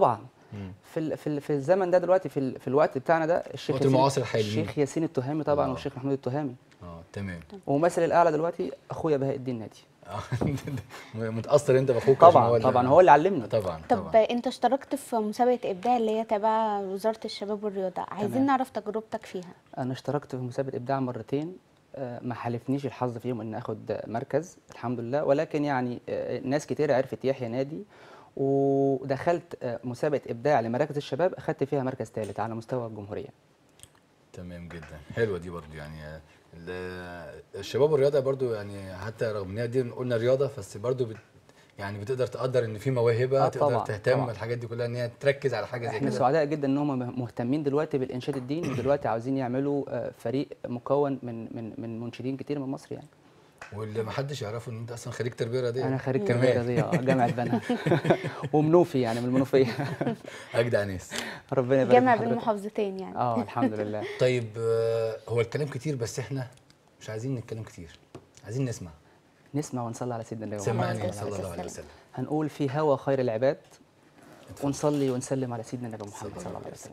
في ال- في ال- في الزمن ده دلوقتي في ال- في الوقت بتاعنا ده الشيخ الوقت ياسين- المعاصر الحالي مين؟ الشيخ ياسين التهامي طبعا آه. والشيخ محمود التهامي اه تمام وممثل الاعلى دلوقتي اخويا بهاء الدين نادي متاثر انت باخوك عشان طبعا اللي- طبعا هو اللي علمني طبعا طب طبعا انت اشتركت في مسابقه ابداع اللي هي تبع وزاره الشباب والرياضه عايزين تمام. نعرف تجربتك فيها انا اشتركت في مسابقه ابداع مرتين آه، ما حالفنيش الحظ فيهم ان اخد مركز الحمد لله ولكن يعني آه، ناس كتير عرفت يحيى نادي ودخلت آه، مسابقه ابداع لمراكز الشباب اخدت فيها مركز ثالث على مستوى الجمهوريه تمام جدا حلوه دي برضو يعني آه، ال- الشباب والرياضه برضو يعني حتى رغم ان هي دي قلنا رياضه بس برضو بت يعني بتقدر تقدر ان في موهبه آه، تقدر طبعاً، تهتم طبعاً. الحاجات دي كلها ان هي تركز على حاجه زي احنا كده سعداء جدا ان هم مهتمين دلوقتي بالانشاد الديني ودلوقتي عاوزين يعملوا آه، فريق مكون من من من منشدين كتير من مصر يعني واللي ما حدش يعرفه ان انت اصلا خريج تربيه رياضيه انا خريج كمان. تربيه رياضيه آه، جامعه بنها ومنوفي يعني من المنوفيه اجدع ناس ربنا يبارك جامع في بين حضرتك. محافظتين يعني اه الحمد لله طيب آه، هو الكلام كتير بس احنا مش عايزين نتكلم كتير عايزين نسمع نسمع ونصلي على سيدنا النبي سمعني عليه صلى الصلاة الله عليه والسلام. وسلم هنقول في هوى خير العباد ونصلي ونسلم على سيدنا النبي محمد صلى الله عليه وسلم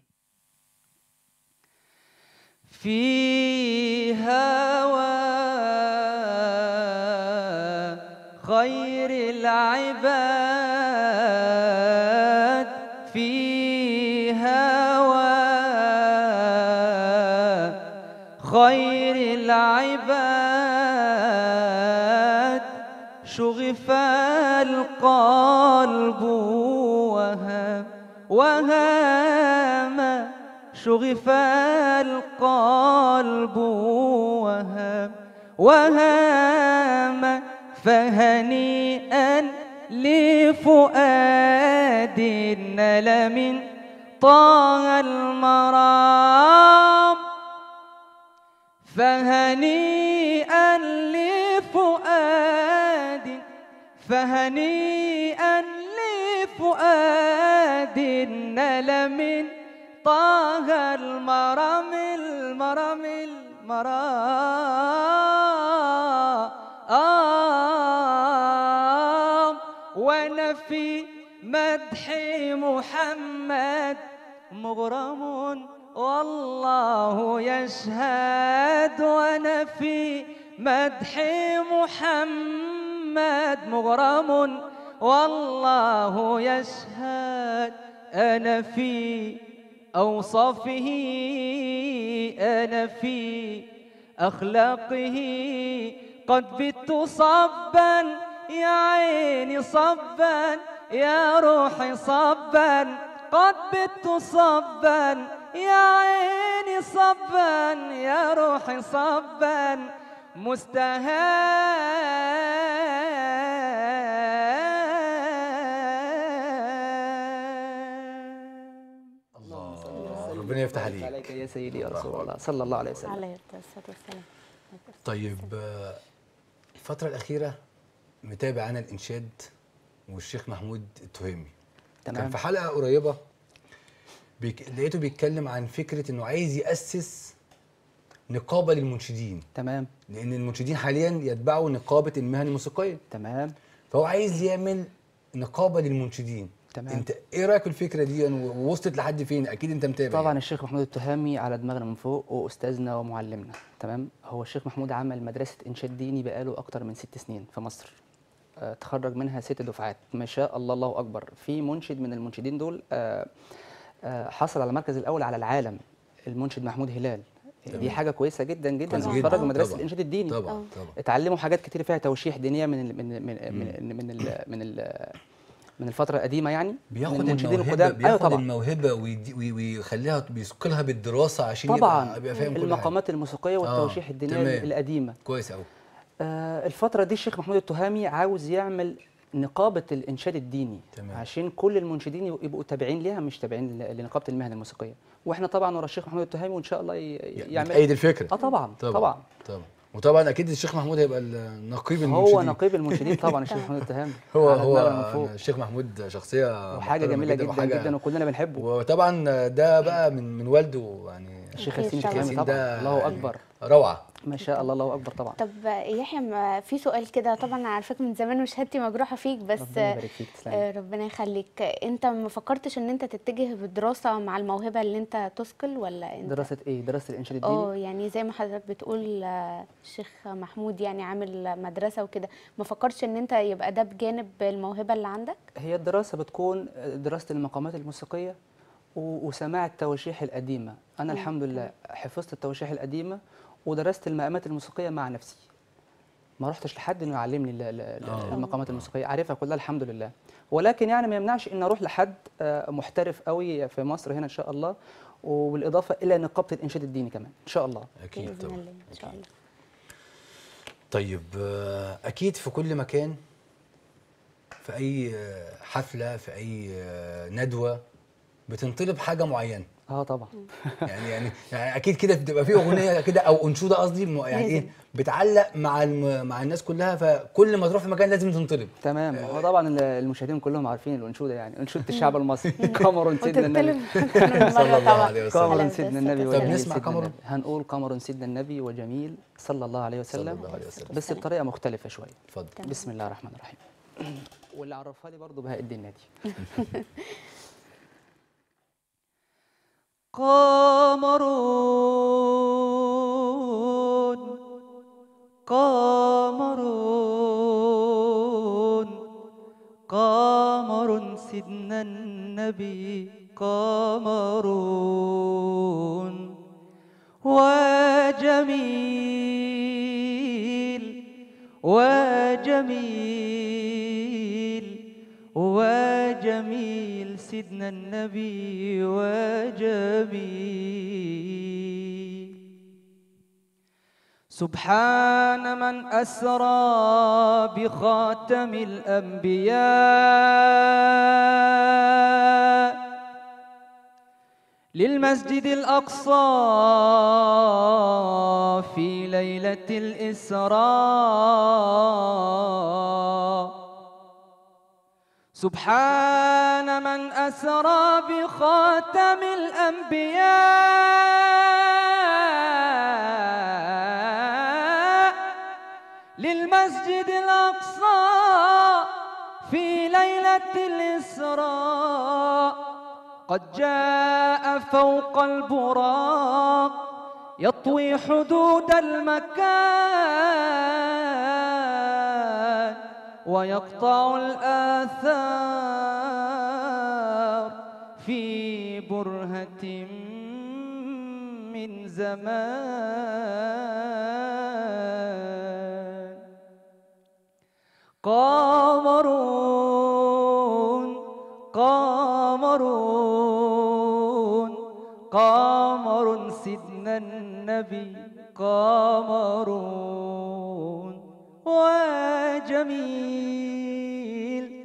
في هوى خير العباد في هوى خير العباد شغف القلب وهام وهام شغف القلب وهام وهام فهنيئا لفؤاد نل من طه المرام فهنيئا لفؤاد فهنيئا لفؤاد نل من طه المرم المرم المرام وانا في مدح محمد مغرم والله يشهد وانا في مدح محمد مغرم والله يشهد انا في اوصافه انا في اخلاقه قد بت صبا يا عيني صبا يا روحي صبا قد بت صبا يا عيني صبا يا روحي صبا مستهان الله ربنا يفتح عليك عليك يا سيدي يا رسول الله صلى الله عليه وسلم عليه الصلاه والسلام طيب آه، الفترة الأخيرة متابع أنا الإنشاد والشيخ محمود التهامي كان تمام في حلقة قريبة بيك... لقيته بيتكلم عن فكرة إنه عايز يأسس نقابة للمنشدين تمام لأن المنشدين حاليا يتبعوا نقابة المهن الموسيقية تمام فهو عايز يعمل نقابة للمنشدين تمام. أنت إيه رأيك في الفكرة دي ووصلت لحد فين؟ أكيد أنت متابع طبعا الشيخ محمود التهامي على دماغنا من فوق واستاذنا ومعلمنا تمام هو الشيخ محمود عمل مدرسه انشاد ديني بقاله اكتر من ست سنين في مصر آه، تخرج منها ست دفعات ما شاء الله الله اكبر في منشد من المنشدين دول آه، آه، حصل على المركز الاول على العالم المنشد محمود هلال دي حاجه كويسه جدا جدا طبعاً. تتخرج من طبعاً. مدرسه طبعاً. الانشاد الديني طبعا آه. طبعا اتعلموا حاجات كتير فيها توشيح دينيه من ال من من من من ال من ال من الفتره القديمه يعني من بياخد المنشدين الموهبة القدام ايوه بياخد طبعا الموهبة ويدي- وي- ويخليها بيثقلها بالدراسة عشان طبعا يبقى, يبقى فاهم كل حاجة المقامات الموسيقيه والتوشيح آه، الدينيه تمام. القديمه كويس قوي آه الفتره دي الشيخ محمود التهامي عاوز يعمل نقابه الانشاد الديني تمام. عشان كل المنشدين يبقوا- يبقوا تابعين ليها مش تابعين ل- لنقابه المهن الموسيقيه واحنا طبعا ورا الشيخ محمود التهامي وان شاء الله ي- يعمل بتأيد الفكرة اه طبعا طبعا, طبعا. طبعا وطبعا اكيد الشيخ محمود هيبقى النقيب هو المنشدين نقيب المنشدين طبعا الشيخ محمود التهامي هو على هو دماغنا من فوق. الشيخ محمود شخصيه وحاجه محترمة جميله جدا وحاجة- جدا وكلنا بنحبه وطبعا ده بقى من من والده يعني الشيخ أكيد ياسين طبعاً. الكريمي ياسين طبعا ده الله اكبر روعه ما شاء الله الله اكبر طبعا طب يحيى ما- في سؤال كده طبعا انا عارفاك من زمان وشهادتي مجروحه فيك بس ربنا يبارك فيك تسلمي آه، ربنا يخليك انت ما فكرتش ان انت تتجه بالدراسه مع الموهبه اللي انت تثقل ولا انت دراسه ايه دراسه الانشاد الديني اه يعني زي ما حضرتك بتقول آه، الشيخ محمود يعني عامل مدرسه وكده ما فكرتش ان انت يبقى ده بجانب الموهبه اللي عندك هي الدراسة بتكون دراسة المقامات الموسيقية و- وسماع التواشيح القديمة أنا الحمد لله حفظت التواشيح القديمة ودرست المقامات الموسيقية مع نفسي ما رحتش لحد انه يعلمني ال- ال- ال- آه. المقامات الموسيقيه عارفها كلها الحمد لله ولكن يعني ما يمنعش ان اروح لحد آه، محترف قوي في مصر هنا ان شاء الله وبالاضافه الى نقابه الانشاد الديني كمان ان شاء الله اكيد باذن طبعا الله ان شاء الله طيب آه، اكيد في كل مكان في اي آه، حفله في اي آه، ندوه بتنطلب حاجه معينه اه طبعا يعني يعني يعني اكيد كده بتبقى في اغنيه كده او انشوده قصدي م- يعني لازم. ايه بتعلق مع الم- مع الناس كلها فكل ما تروح في مكان لازم تنطلب تمام هو طبعا ال- المشاهدين كلهم عارفين الانشوده يعني انشوده الشعب المصري قمر سيدنا النبي وتغتلم صلى الله عليه وسلم. قمر على سيدنا الصلاة النبي طب وجميل نسمع سيدنا قمر؟ النبي هنقول قمر سيدنا النبي وجميل صلى الله عليه صلى وسلم الله عليه وسلم بس بطريقه مختلفه شويه اتفضل تمام. بسم الله الرحمن الرحيم واللي عرفها لي برضه بهاء الدين نادي قمرون قمرون قمر سيدنا النبي قمرون وجميل وجميل وجميل سيدنا النبي وجميل سبحان من أسرى بخاتم الأنبياء للمسجد الأقصى في ليلة الإسراء سبحان من أسرى بخاتم الأنبياء للمسجد الأقصى في ليلة الإسراء قد جاء فوق البراق يطوي حدود المكان ويقطع الآثار في برهة من زمان قمرون قمرون قمر سيدنا النبي قمرون وجميل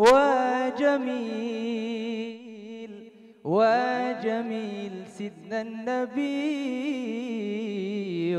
وجميل وجميل سيدنا النبي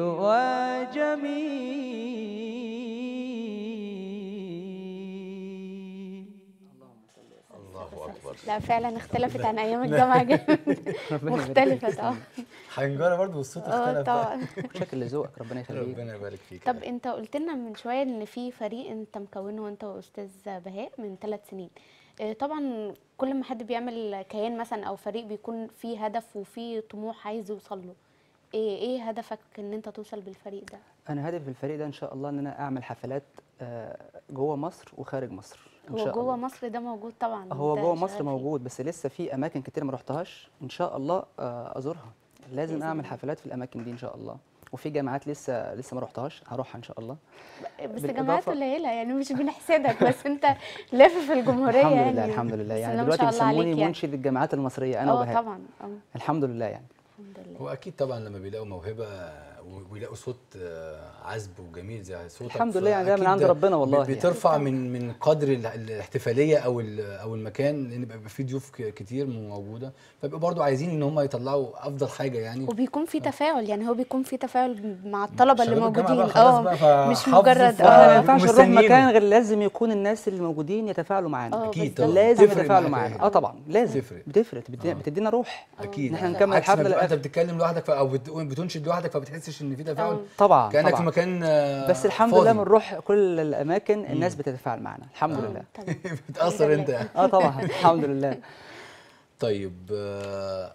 وجميل الله اكبر لا فعلا اختلفت عن ايام الجامعه جامد مختلفه طبعا حنجره برضه والصوت اه اختلف بقى. طبعا شكل لذوقك ربنا يخليك ربنا يبارك فيك طب انت قلت لنا من شويه ان في فريق انت مكونه انت واستاذ بهاء من ثلاث سنين آه، طبعا كل ما حد بيعمل كيان مثلا او فريق بيكون فيه هدف وفيه طموح عايز يوصل له ايه ايه هدفك ان انت توصل بالفريق ده انا هدفي في الفريق ده ان شاء الله ان انا اعمل حفلات آه، جوه مصر وخارج مصر ان هو شاء جوه الله مصر ده موجود طبعا هو انت جوه شغال مصر فيه. موجود بس لسه في اماكن كتير ما رحتهاش ان شاء الله آه، ازورها لازم بإذن اعمل الله. حفلات في الاماكن دي ان شاء الله وفي جامعات لسه لسه ما رحتهاش هروحها ان شاء الله بس بالإضافة- جامعات قليله يعني مش بنحسدك بس انت لافف الجمهوريه الحمد يعني لله الحمد لله بسم يعني الله ما دلوقتي شاء الله بيسموني عليك يعني. منشد الجامعات المصريه انا اه وبهاء طبعا اه الحمد لله يعني الحمد لله هو اكيد طبعا لما بيلاقوا موهبه و- ويلاقوا صوت آه، عذب وجميل زي صوتك الحمد لله يعني ده من فأكيد عند ربنا والله ب- يعني. بترفع من من قدر ال- الاحتفاليه او ال- او المكان لان بيبقى في ضيوف ك- كتير موجوده فبيبقوا برضو عايزين ان هم يطلعوا افضل حاجه يعني وبيكون في تفاعل يعني هو بيكون في تفاعل مع الطلبه اللي شباب الجامعة موجودين بقى خلاص بقى مش فحافظوا مجرد ف- ما اه ينفعش نروح مستنيينه. مكان غير لازم يكون الناس اللي موجودين يتفاعلوا معانا اه اكيد بالظبط. طبعا لازم تفرق يتفاعلوا معاك معانا يعني. اه طبعا لازم تفرق. بتفرق بتدي- آه. بتدينا روح اكيد ان احنا نكمل عكس ما الحفله تبقى انت للآخر. بتتكلم لوحدك ف- او بت- بتنشد لوحدك فبتحسش ان في تفاعل اه. طبعا كانك طبعا. في مكان آه، بس الحمد فاضي. لله بنروح كل الاماكن الناس بتتفاعل معانا الحمد لله تمام. بتاثر الحمد انت لله. اه طبعا الحمد لله طيب آه،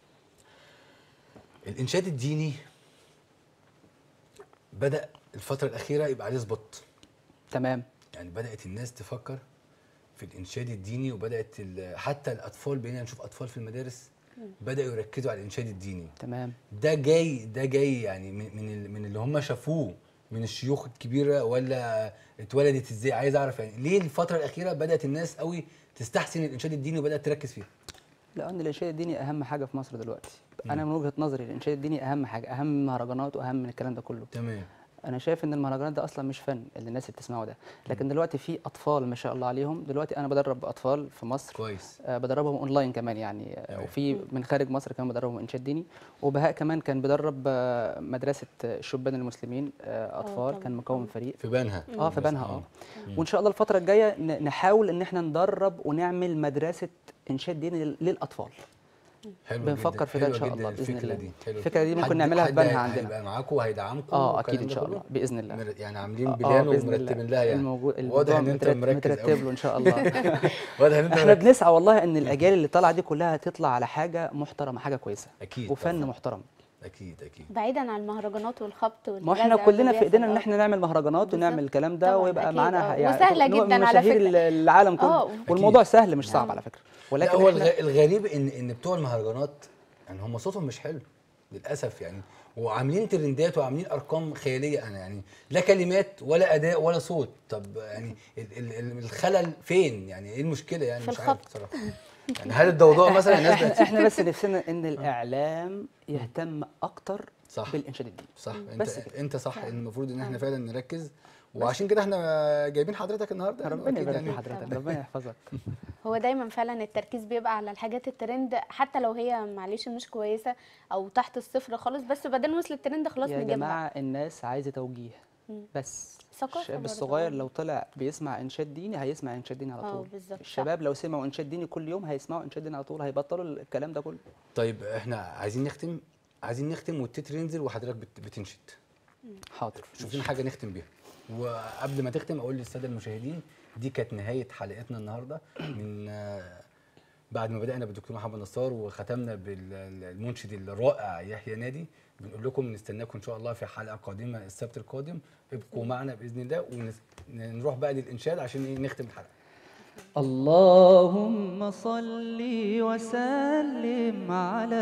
الانشاد الديني بدا الفتره الاخيره يبقى عليه سبوت تمام يعني بدات الناس تفكر في الانشاد الديني وبدات ال- حتى الاطفال بقينا نشوف اطفال في المدارس بداوا يركزوا على الانشاد الديني تمام ده جاي ده جاي يعني من من, ال- من اللي هم شافوه من الشيوخ الكبيره ولا اتولدت ازاي عايز اعرف يعني ليه الفتره الاخيره بدات الناس قوي تستحسن الانشاد الديني وبدات تركز فيه لان الانشاد الديني اهم حاجه في مصر دلوقتي انا من وجهه نظري الانشاد الديني اهم حاجه اهم من المهرجانات واهم من الكلام ده كله تمام انا شايف ان المهرجانات ده اصلا مش فن اللي الناس اللي بتسمعه ده لكن دلوقتي في اطفال ما شاء الله عليهم دلوقتي انا بدرب اطفال في مصر كويس آه، بدربهم اونلاين كمان يعني آه، تمام. وفي من خارج مصر كمان بدربهم انشاد ديني وبهاء كمان كان بيدرب آه، مدرسه آه، الشبان المسلمين آه، اطفال طبعاً. كان مكون فريق في بنها اه في بنها اه مم. وان شاء الله الفتره الجايه ن- نحاول ان احنا ندرب ونعمل مدرسه انشاد ديني لل- للاطفال حلو بنفكر جدا. في ده إن حلوة شاء جدا الله بإذن الفكره الله. دي حلوة الفكرة دي جدا. ممكن حد- نعملها في حد بنها هي- عندنا. هيبقى معاكم وهيدعمكم اه والكلام اكيد ان ده شاء كله؟ الله باذن الله مر- يعني عاملين آه، بلان بإذن الله. ومرتبين لها يعني الموجود واضح الموضوع ان انت مترت- مركز مترتب قوي له ان شاء الله واضح ان انت احنا مركز بنسعى والله ان الاجيال اللي طالعه دي كلها تطلع على حاجه محترمه حاجه كويسه اكيد وفن طبعاً. محترم اكيد اكيد بعيدا عن المهرجانات والخبط ما احنا والجزع كلنا في والرياسة ايدينا ان والأرض. احنا نعمل مهرجانات بالظبط. ونعمل الكلام ده طبعاً، ويبقى أكيد، معانا آه. يعني وسهلة نبقى جداً على مشاهير فكرة. العالم كله آه. والموضوع سهل مش صعب آه. على فكره لا ولكن هو احنا الغ- الغريب ان ان بتوع المهرجانات يعني هم صوتهم مش حلو للاسف يعني وعاملين ترندات وعاملين ارقام خياليه انا يعني لا كلمات ولا اداء ولا صوت طب يعني ال- ال- ال- الخلل فين يعني ايه المشكله يعني في مش عارف الخبط. بصراحه يعني هل الضوضاء مثلا الناس احنا, بقت احنا بس نفسنا ان الاعلام يهتم اكتر صح. بالانشاد الديني صح انت بس كده. انت صح إن المفروض ان احنا فعلا نركز وعشان كده احنا جايبين حضرتك النهارده يعني ربنا أكيد يبارك يعني في حضرتك ربنا يحفظك هو دايما فعلا التركيز بيبقى على الحاجات الترند حتى لو هي معلش مش كويسه او تحت الصفر خالص بس بدل وصل الترند خلاص يا نجيبها جماعه الناس عايزه توجيه مم. بس ثقافة الشاب برضه. الصغير لو طلع بيسمع انشاد ديني هيسمع انشاد ديني على اه طول بالظبط، صح. الشباب لو سمعوا انشاد ديني كل يوم هيسمعوا انشاد ديني على طول هيبطلوا الكلام ده كله طيب احنا عايزين نختم عايزين نختم والتتر ينزل وحضرتك بت- بتنشد حاضر شوف لنا حاجه نختم بيها وقبل ما تختم اقول للساده المشاهدين دي كانت نهايه حلقتنا النهارده من آه، بعد ما بدانا بالدكتور محمد نصار وختمنا بالمنشد الرائع يحيى نادي بنقول لكم نستناكم ان شاء الله في حلقه قادمه السبت القادم ابقوا معنا باذن الله ونروح بقى للانشاد عشان ايه نختم الحلقه اللهم صل وسلم على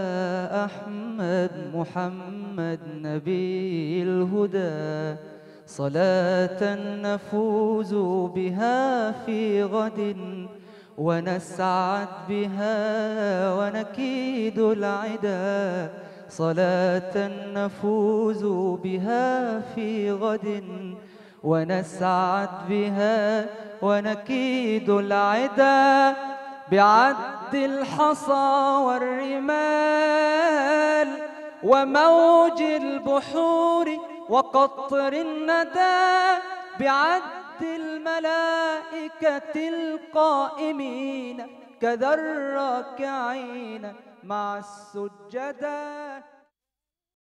احمد محمد نبي الهدى صلاه نفوز بها في غد ونسعد بها ونكيد العدا صلاه نفوز بها في غد ونسعد بها ونكيد العدا بعد الحصى والرمال وموج البحور وقطر الندى بعد الملائكة القائمين كذا الراكعين مع السجدا